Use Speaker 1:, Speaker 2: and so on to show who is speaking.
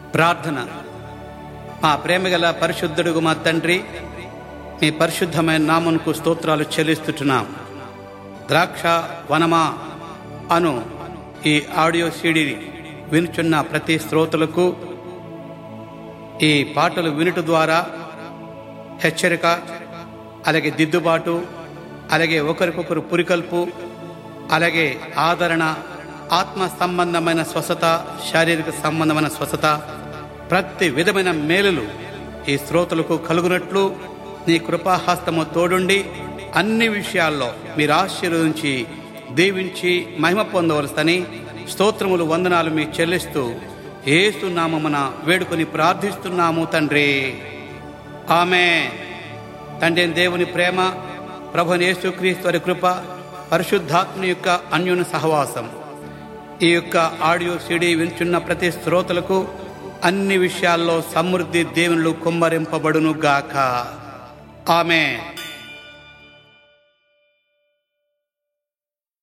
Speaker 1: ప్రార్థన మా ప్రేమగల పరిశుద్ధుడుగు మా తండ్రి మీ పరిశుద్ధమైన నామమునకు స్తోత్రాలు చెల్లిస్తున్నాం ద్రాక్ష వనమా అను ఈ ఆడియో సీడీని వినుచున్న ప్రతి శ్రోతలకు ఈ పాటలు వినుట ద్వారా హెచ్చరిక అలాగే దిద్దుబాటు అలాగే ఒకరికొకరు పురికల్పు అలాగే ఆదరణ ఆత్మ సంబంధమైన స్వస్థత శారీరక సంబంధమైన స్వస్థత ప్రతి విధమైన మేలులు ఈ శ్రోతలకు కలుగునట్లు నీ కృపాహస్తము తోడుండి అన్ని విషయాల్లో మీరు ఆశీర్వదించి దీవించి మహిమ పొందవలసని స్తోత్రములు వందనాలు మీ చెల్లిస్తూ ఏసు నామమున వేడుకొని ప్రార్థిస్తున్నాము తండ్రి ఆమె తండ్రి దేవుని ప్రేమ ప్రభుని యేసుక్రీస్తు వారి కృప పరిశుద్ధాత్మ యొక్క అన్యోన్య సహవాసం ఈ యొక్క ఆడియో సిడి వింటున్న ప్రతి శ్రోతలకు అన్ని విషయాల్లో సమృద్ధి దేవునిలు కుమ్మరింపబడును గాక ఆమె